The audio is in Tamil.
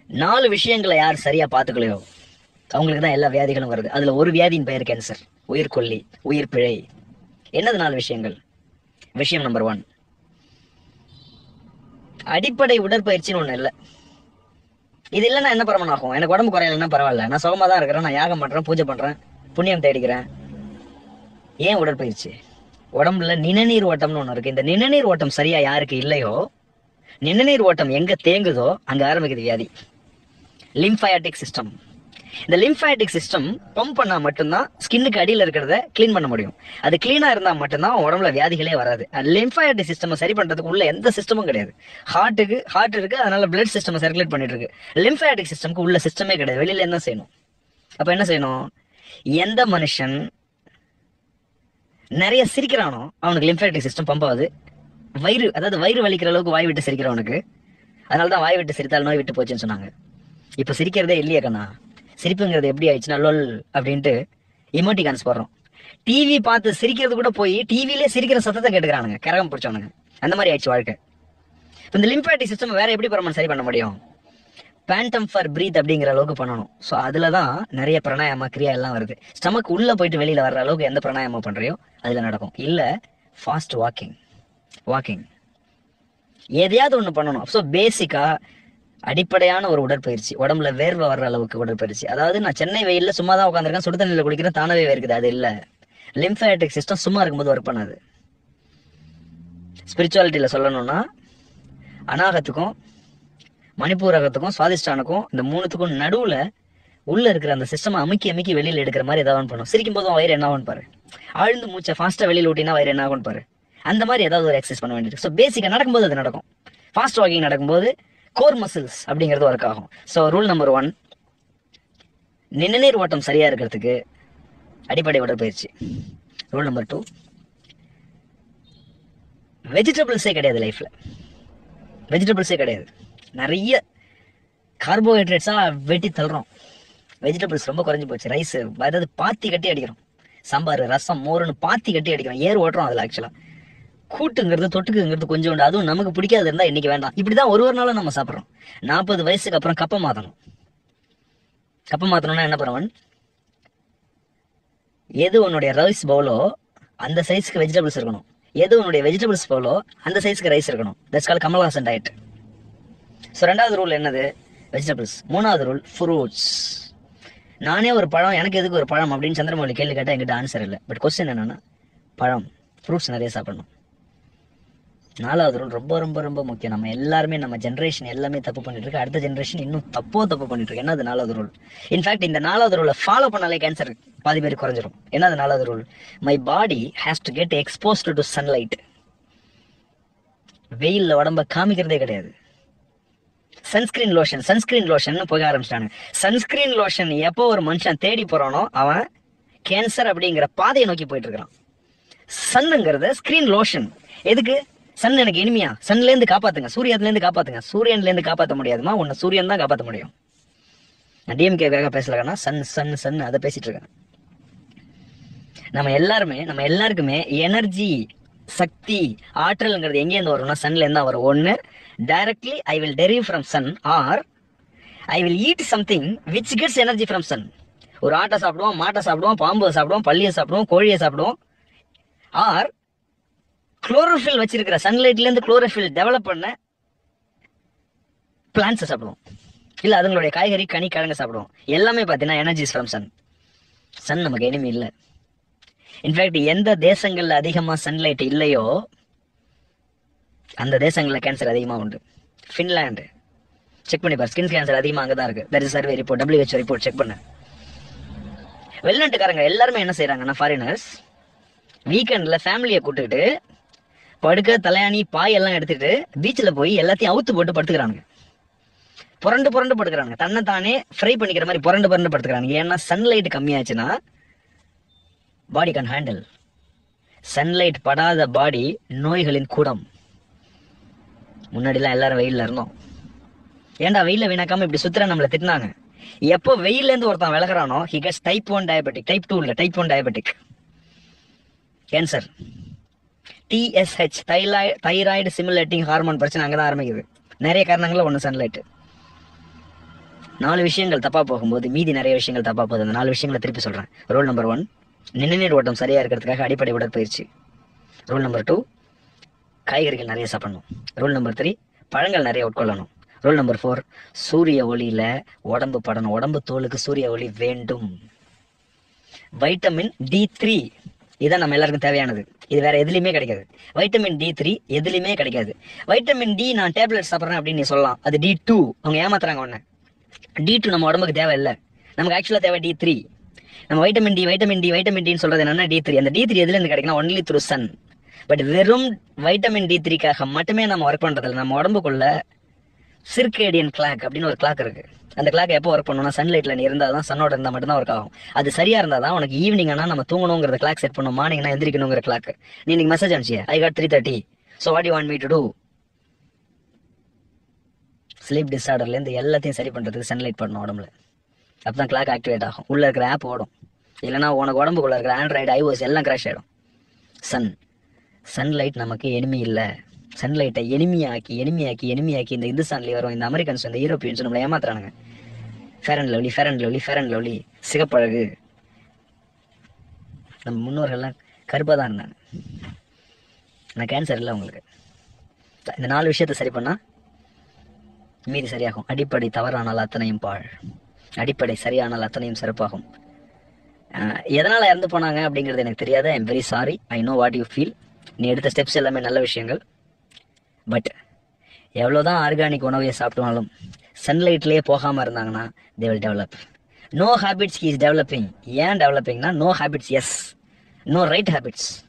நாலு விஷயங்களை யார் சரியா பார்த்துக்கலையோ அவங்களுக்கு தான் எல்லா வியாதிகளும் வருது அதுல ஒரு வியாதியின் பெயர் கேன்சர் உயிர்கொல்லி உயிர் பிழை என்னது நாலு விஷயங்கள் விஷயம் நம்பர் ஒன் அடிப்படை உடற்பயிற்சின்னு ஒண்ணு இல்லை இது இல்லைன்னா என்ன பரமன் ஆகும் எனக்கு உடம்பு குறையலன்னா பரவாயில்ல நான் சுகமா தான் இருக்கிறேன் நான் யாகம் பண்றேன் பூஜை பண்றேன் புண்ணியம் தேடிக்கிறேன் ஏன் உடற்பயிற்சி உடம்புல நிணநீர் ஓட்டம்னு ஒண்ணு இருக்கு இந்த நிணநீர் ஓட்டம் சரியா யாருக்கு இல்லையோ நிணநீர் ஓட்டம் எங்க தேங்குதோ அங்க ஆரம்பிக்குது வியாதி லிம்ஃபயாட்டிக் சிஸ்டம் இந்த லிம்ஃபயாட்டிக் சிஸ்டம் பம்ப் பண்ணா மட்டும்தான் ஸ்கின்னுக்கு அடியில இருக்கிறத க்ளீன் பண்ண முடியும் அது க்ளீனா இருந்தா மட்டும்தான் உன் உடம்புல வியாதிகளே வராது லிம்ஃபயாட்டிக் சிஸ்டம் சரி பண்றதுக்கு உள்ள எந்த சிஸ்டமும் கிடையாது ஹார்ட்டுக்கு ஹார்ட் இருக்கு அதனால பிளட் சிஸ்டம் சர்க்குலேட் பண்ணிட்டு இருக்கு லிம்ஃபயாட்டிக் சிஸ்டம்க்கு உள்ள சிஸ்டமே கிடையாது வெளியில என்ன செய்யணும் அப்ப என்ன செய்யணும் எந்த மனுஷன் நிறைய சிரிக்கிறானோ அவனுக்கு லிம்ஃபேட்டிக் சிஸ்டம் பம்ப் ஆகுது வயிறு அதாவது வயிறு வலிக்கிற அளவுக்கு வாய் விட்டு சிரிக்கிறவனுக்கு அதனால தான் வாய் விட்டு சிரித்தால் நோய் விட்டு போச்சுன்னு சொன்னாங்க இப்போ சிரிக்கிறதே இல்லையே கண்ணா சிரிப்புங்கிறது எப்படி ஆயிடுச்சுன்னா லொல் அப்படின்ட்டு இமோட்டிகான்ஸ் போடுறோம் டிவி பார்த்து சிரிக்கிறது கூட போய் டிவிலே சிரிக்கிற சத்தத்தை கேட்டுக்கிறானுங்க கரகம் பிடிச்சவனுங்க அந்த மாதிரி ஆயிடுச்சு வாழ்க்கை இப்போ இந்த லிம்ஃபேட்டிக் சிஸ்டம் வேற எப்படி பரமன் சரி பண்ண முடியும் பேண்டம் ஃபார் பிரீத் அப்படிங்கிற அளவுக்கு பண்ணணும் ஸோ அதில் தான் நிறைய பிராணாயாம கிரியா எல்லாம் வருது ஸ்டமக் உள்ள போயிட்டு வெளியில வர்ற அளவுக்கு எந்த பிராணாயாமம் பண்றியோ அதில் நடக்கும் இல்லை ஃபாஸ்ட் வாக்கிங் வாக்கிங் எதையாவது ஒன்று பண்ணணும் ஸோ பேசிக்கா அடிப்படையான ஒரு உடற்பயிற்சி உடம்புல வேர்வை வர்ற அளவுக்கு உடற்பயிற்சி அதாவது நான் சென்னை வெயில்ல சும்மா தான் உட்காந்துருக்கேன் சுடு தண்ணியில் குடிக்கிறேன் தானவே வேர்க்குது அது இல்லை லிம்ஃபேட்டிக் சிஸ்டம் சும்மா இருக்கும்போது ஒர்க் பண்ணாது ஸ்பிரிச்சுவாலிட்டியில் சொல்லணும்னா அனாகத்துக்கும் மணிப்பூரகத்துக்கும் சுவாதிஷ்டானுக்கும் இந்த மூணுத்துக்கும் நடுவுல உள்ள இருக்கிற அந்த சிஸ்டம் அமுக்கி அமுக்கி வெளியில எடுக்கிற மாதிரி ஏதாவது ஒன்று பண்ணும் சிரிக்கும் போதும் வயிறு என்ன ஆகும் பாரு ஆழ்ந்து மூச்சை ஃபாஸ்டா வெளியில ஊட்டினா வயிறு என்ன ஆகும் பாரு அந்த மாதிரி ஏதாவது ஒரு எக்ஸசைஸ் பண்ண வேண்டியது ஸோ பேசிக்கா நடக்கும்போது அது நடக்கும் ஃபாஸ்ட் வாக்கிங் நடக்கும்போது கோர் மசில்ஸ் அப்படிங்கிறது ஒர்க் ஆகும் ஸோ ரூல் நம்பர் ஒன் நிணநீர் ஓட்டம் சரியா இருக்கிறதுக்கு அடிப்படை உடற்பயிற்சி ரூல் நம்பர் டூ வெஜிடபிள்ஸே கிடையாது லைஃப்ல வெஜிடபிள்ஸே கிடையாது நிறைய கார்போஹைட்ரேட்ஸா வெட்டி தள்ளுறோம் வெஜிடபிள்ஸ் ரொம்ப குறைஞ்சு போச்சு ரைஸ் அதாவது பாத்தி கட்டி அடிக்கிறோம் சாம்பார் ரசம் மோருன்னு பாத்தி கட்டி அடிக்கிறோம் ஏர் ஓட்டுறோம் அதில் ஆக்சுவலா கூட்டுங்கிறது தொட்டுக்குங்கிறது கொஞ்சம் உண்டு அதுவும் நமக்கு பிடிக்காது இருந்தா இன்னைக்கு வேண்டாம் இப்படிதான் ஒரு ஒரு நாளும் நம்ம சாப்பிட்றோம் நாற்பது வயசுக்கு அப்புறம் கப்பை மாத்தணும் கப்பை மாத்தணும்னா என்ன பண்ணுவன் எது உன்னுடைய ரைஸ் பவுலோ அந்த சைஸ்க்கு வெஜிடபிள்ஸ் இருக்கணும் எது உன்னுடைய வெஜிடபிள்ஸ் பவுலோ அந்த சைஸ்க்கு ரைஸ் இருக்கணும் that's call Kamal Haasan diet so ரெண்டாவது ரூல் என்னது வெஜிடபிள்ஸ் மூணாவது ரூல் ஃப்ரூட்ஸ் நானே ஒரு பழம் எனக்கு எதுக்கு ஒரு பழம் அப்படின்னு சந்திரமௌலி கேள்வி கேட்டால் என்கிட்ட ஆன்சர் இல்லை பட் கொஸ்டின் என்னன்னா பழம் ஃப்ரூட்ஸ் நிறைய சாப்பிடணும் நாலாவது ரூல் ரொம்ப ரொம்ப ரொம்ப முக்கியம் நம்ம எல்லாருமே நம்ம ஜென்ரேஷன் எல்லாமே தப்பு பண்ணிட்டு இருக்கு அடுத்த ஜென்ரேஷன் இன்னும் தப்போ தப்பு பண்ணிட்டு இருக்கு என்னது நாலாவது ரூல் இன்ஃபேக்ட் இந்த நாலாவது ரூலை ஃபாலோ பண்ணாலே கேன்சர் பாதி பேர் குறைஞ்சிரும் என்னது நாலாவது rule my body has to get exposed to sunlight வெயில்ல உடம்ப காமிக்கிறதே கிடையாது சன்ஸ்கிரீன் லோஷன் சன்ஸ்கிரீன் லோஷன் போக ஆரம்பிச்சிட்டாங்க சன்ஸ்கிரீன் லோஷன் எப்போ ஒரு மனுஷன் தேடி போறானோ அவன் கேன்சர் அப்படிங்கிற பாதையை நோக்கி போயிட்டு இருக்கிறான் சன்னுங்கிறது ஸ்கிரீன் லோஷன் எதுக்கு சன் எனக்கு இனிமையா சன்ல இருந்து காப்பாத்துங்க சூரியத்துல இருந்து காப்பாத்துங்க சூரியன்ல இருந்து காப்பாத்த முடியாதுமா உன்னை சூரியன் தான் காப்பாத்த முடியும் நான் டிஎம்கேக்காக பேசலன்னா சன் சன் சன் அதை பேசிட்டு இருக்கேன் நம்ம எல்லாருமே நம்ம எல்லாருக்குமே எனர்ஜி சக்தி ஆற்றல்ங்கிறது எங்கேருந்து வரும்னா சன்ல இருந்தா வரும் ஒன்னு directly I will derive from sun or I will eat something which gets energy from sun ஒரு ஆட்டை சாப்பிடுவோம் மாட்டை சாப்பிடுவோம் பாம்பை சாப்பிடுவோம் பள்ளியை சாப்பிடுவோம் கோழியை சாப்பிடுவோம் ஆர் குளோரோஃபில் வச்சிருக்கிற சன்லைட்ல இருந்து குளோரோஃபில் டெவலப் பண்ண பிளான்ஸை சாப்பிடுவோம் இல்ல அதுங்களுடைய காய்கறி கனி கிழங்கு சாப்பிடுவோம் எல்லாமே பார்த்தீங்கன்னா எனர்ஜிஸ் ஃப்ரம் சன் சன் நமக்கு எனிமி இல்லை இன்ஃபேக்ட் எந்த தேசங்கள்ல அதிகமா சன்லைட் இல்லையோ அந்த தேசங்கள்ல கேன்சர் அதிகமா உண்டு ஃபின்லாண்டு செக் பண்ணி பாரு ஸ்கின் கேன்சர் அதிகமா அங்கதான் இருக்கு that is survey report WH report check பண்ணு வெளிநாட்டுக்காரங்க எல்லாருமே என்ன செய்யறாங்கன்னா ஃபாரினர்ஸ் வீக்கெண்ட்ல ஃபேமிலியை கூட்டுக்கிட்டு படுக்க தலையாணி பாய் எல்லாம் எடுத்துட்டு பீச்சில் போய் எல்லாத்தையும் அவுத்து போட்டு படுத்துக்கிறானுங்க புரண்டு புரண்டு படுக்கிறானுங்க தன்னை தானே ஃப்ரை பண்ணிக்கிற மாதிரி புரண்டு புரண்டு படுத்துக்கிறானுங்க ஏன்னா சன்லைட் கம்மியாச்சுன்னா பாடி கேன் ஹேண்டில் சன்லைட் படாத பாடி நோய்களின் கூடம் முன்னாடிலாம் எல்லாரும் வெயில்ல இருந்தோம் ஏன்டா வெயில வீணாக்காம இப்படி சுத்துற நம்மள திட்டினாங்க எப்போ வெயில்ல இருந்து ஒருத்தன் விலகுறானோ he gets type one diabetic type two இல்ல type one diabetic cancer TSH thyroid thyroid simulating hormone பிரச்சனை அங்கே தான் ஆரம்பிக்குது நிறைய காரணங்கள்ல ஒன்று சன்லைட் நாலு விஷயங்கள் தப்பா போகும்போது மீதி நிறைய விஷயங்கள் தப்பா போகுது அந்த நாலு விஷயங்களை திருப்பி சொல்றேன் ரூல் நம்பர் ஒன் நிணநீர் ஓட்டம் சரியா இருக்கிறதுக்காக அடிப்படை உடற்பயிற்சி ரூல் நம்பர் டூ காய்கறிகள் நிறைய சாப்பிடணும் ரூல் நம்பர் த்ரீ பழங்கள் நிறைய உட்கொள்ளணும் ரூல் நம்பர் ஃபோர் சூரிய ஒளியில உடம்பு படணும் உடம்பு தோலுக்கு சூரிய ஒளி வேண்டும் வைட்டமின் டி த்ரீ இதான் நம்ம எல்லாருக்கும் தேவையானது இது வேற எதுலையுமே கிடைக்காது வைட்டமின் டி த்ரீ எதுலையுமே கிடைக்காது வைட்டமின் டி நான் டேப்லெட் சாப்பிட்றேன் அப்படின்னு நீ சொல்லலாம் அது டி டூ அவங்க ஏமாத்துறாங்க உன்ன டி டூ நம்ம உடம்புக்கு தேவை இல்லை நமக்கு ஆக்சுவலாக தேவை டி த்ரீ நம்ம vitamin D vitamin D vitamin டின்னு சொல்றது என்னன்னா டி த்ரீ அந்த டி த்ரீ எதுல இருந்து கிடைக்குன்னா ஒன்லி த்ரூ சன் பட் வெறும் வைட்டமின் டி த்ரீக்காக மட்டுமே நம்ம ஒர்க் பண்றதில்ல நம்ம உடம்புக்குள்ள சிர்கேடியன் கிளாக் அப்படின்னு ஒரு கிளாக் இருக்கு அந்த கிளாக் எப்போ ஒர்க் பண்ணணும்னா சன்லைட்ல நீ இருந்தால் தான் சன்னோட இருந்தால் மட்டும்தான் ஒர்க் ஆகும் அது சரியா இருந்தால் தான் உனக்கு ஈவினிங் ஆனால் நம்ம தூங்கணுங்கிறத கிளாக் செட் பண்ணும் மார்னிங்னா எந்திரிக்கணுங்கிற கிளாக் நீ இன்னைக்கு மெசேஜ் அனுப்பிச்சிய I got three thirty so what you want me to do sleep டிஸார்டர்லேருந்து எல்லாத்தையும் சரி பண்ணுறதுக்கு சன்லைட் பண்ணணும் உடம்புல அப்போ தான் கிளாக் ஆக்டிவேட் ஆகும் உள்ளே இருக்கிற ஆப் ஓடும் இல்லைனா உனக்கு உடம்புக்குள்ள இருக்கிற ஆண்ட்ராய்டு ஐஓஎஸ் எல்லாம் கிராஷ் ஆகிடும் சன் சன்லைட் நமக்கு எனிமி இல்லை சன்லைட்டை எனிமியாக்கி எனிமியாக்கி எனிமியாக்கி இந்த இந்துஸ்தான்லேயே வரும் இந்த அமெரிக்கன்ஸ் இந்த யூரோப்பியன்ஸ் நம்மளை ஏமாத்துறானுங்க fair and lovely fair and lovely fair and lovely சிகப்பழகு நம்ம முன்னோர்கள்லாம் கருப்பாக தான் இருந்தாங்க ஆனால் கேன்சர் இல்லை உங்களுக்கு இந்த நாலு விஷயத்தை சரி பண்ணால் மீதி சரியாகும் அடிப்படை தவறானால் அத்தனையும் பாழ் அடிப்படை சரியானால் அத்தனையும் சிறப்பாகும் அஹ் எதனால இறந்து போனாங்க அப்படிங்கிறது எனக்கு தெரியாது I'm very sorry I know what you feel நீ எடுத்த ஸ்டெப்ஸ் எல்லாமே நல்ல விஷயங்கள் பட் எவ்வளோதான் ஆர்கானிக் உணவையை சாப்பிட்டாலும் சன்லைட்லேயே போகாமல் இருந்தாங்கன்னா they will develop no habits is developing ஏன் டெவலப்பிங்னா no habits yes no right habits